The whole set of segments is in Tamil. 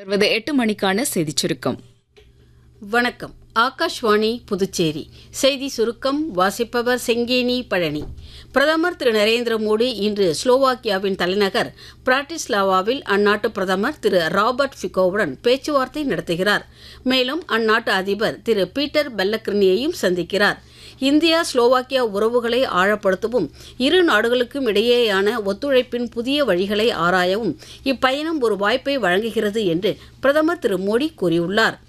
தொடர்வது எட்டு மணிக்கான செய்திச் சுருக்கம் வணக்கம் ஆகாஷ்வாணி புதுச்சேரி செய்தி சுருக்கம் வாசிப்பவர் செங்கேனி பழனி பிரதமர் திரு நரேந்திர மோடி இன்று ஸ்லோவாக்கியாவின் தலைநகர் பிராட்டிஸ்லாவாவில் அந்நாட்டு பிரதமர் திரு ராபர்ட் ஃபிகோவுடன் பேச்சுவார்த்தை நடத்துகிறார் மேலும் அந்நாட்டு அதிபர் திரு பீட்டர் பெல்லக்ரினியையும் சந்திக்கிறார் இந்தியா ஸ்லோவாக்கியா உறவுகளை ஆழப்படுத்தவும் இரு நாடுகளுக்கும் இடையேயான ஒத்துழைப்பின் புதிய வழிகளை ஆராயவும் இப்பயணம் ஒரு வாய்ப்பை வழங்குகிறது என்று பிரதமர் திரு மோடி கூறியுள்ளார்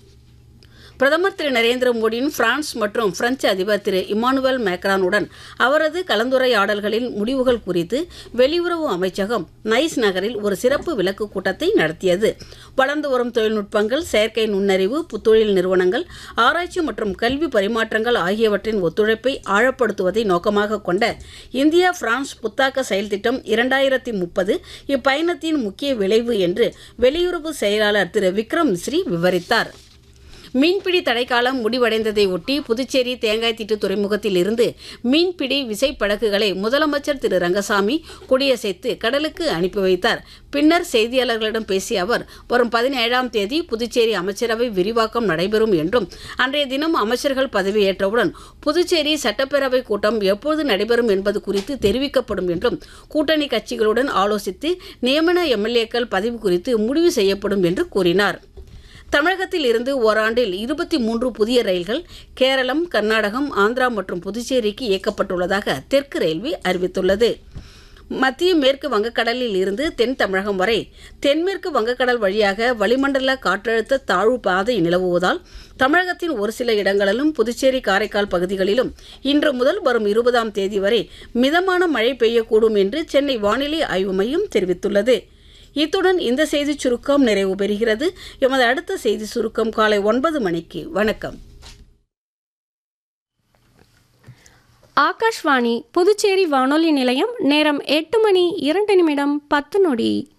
பிரதமர் திரு நரேந்திர மோடியின் பிரான்ஸ் மற்றும் பிரெஞ்சு அதிபர் திரு இமானுவேல் மேக்ரானுடன் அவரது கலந்துரையாடல்களின் முடிவுகள் குறித்து வெளியுறவு அமைச்சகம் நைஸ் நகரில் ஒரு சிறப்பு விளக்கு கூட்டத்தை நடத்தியது வளர்ந்து வரும் தொழில்நுட்பங்கள் செயற்கை நுண்ணறிவு புத்தொழில் நிறுவனங்கள் ஆராய்ச்சி மற்றும் கல்வி பரிமாற்றங்கள் ஆகியவற்றின் ஒத்துழைப்பை ஆழப்படுத்துவதை நோக்கமாக கொண்ட இந்தியா பிரான்ஸ் புத்தாக்க செயல் திட்டம் இரண்டாயிரத்தி முப்பது இப்பயணத்தின் முக்கிய விளைவு என்று வெளியுறவு செயலாளர் திரு விக்ரம் மிஸ்ரி விவரித்தார் மீன்பிடி தடைக்காலம் முடிவடைந்ததை ஒட்டி புதுச்சேரி தேங்காய்த்திட்டு துறைமுகத்தில் இருந்து மீன்பிடி விசைப்படகுகளை முதலமைச்சர் திரு ரங்கசாமி கொடியசைத்து கடலுக்கு அனுப்பி வைத்தார் பின்னர் செய்தியாளர்களிடம் பேசிய அவர் வரும் பதினேழாம் தேதி புதுச்சேரி அமைச்சரவை விரிவாக்கம் நடைபெறும் என்றும் அன்றைய தினம் அமைச்சர்கள் பதவியேற்றவுடன் புதுச்சேரி சட்டப்பேரவை கூட்டம் எப்போது நடைபெறும் என்பது குறித்து தெரிவிக்கப்படும் என்றும் கூட்டணி கட்சிகளுடன் ஆலோசித்து நியமன எம்எல்ஏக்கள் பதவி குறித்து முடிவு செய்யப்படும் என்று கூறினார் தமிழகத்தில் இருந்து ஓராண்டில் இருபத்தி மூன்று புதிய ரயில்கள் கேரளம் கர்நாடகம் ஆந்திரா மற்றும் புதுச்சேரிக்கு இயக்கப்பட்டுள்ளதாக தெற்கு ரயில்வே அறிவித்துள்ளது மத்திய மேற்கு வங்கக்கடலில் இருந்து தென் தமிழகம் வரை தென்மேற்கு வங்கக்கடல் வழியாக வளிமண்டல காற்றழுத்த தாழ்வு பாதை நிலவுவதால் தமிழகத்தின் ஒரு சில இடங்களிலும் புதுச்சேரி காரைக்கால் பகுதிகளிலும் இன்று முதல் வரும் இருபதாம் தேதி வரை மிதமான மழை பெய்யக்கூடும் என்று சென்னை வானிலை ஆய்வு மையம் தெரிவித்துள்ளது இத்துடன் இந்த செய்தி சுருக்கம் நிறைவு பெறுகிறது எமது அடுத்த செய்தி சுருக்கம் காலை ஒன்பது மணிக்கு வணக்கம் ஆகாஷ்வாணி புதுச்சேரி வானொலி நிலையம் நேரம் எட்டு மணி இரண்டு நிமிடம் பத்து நொடி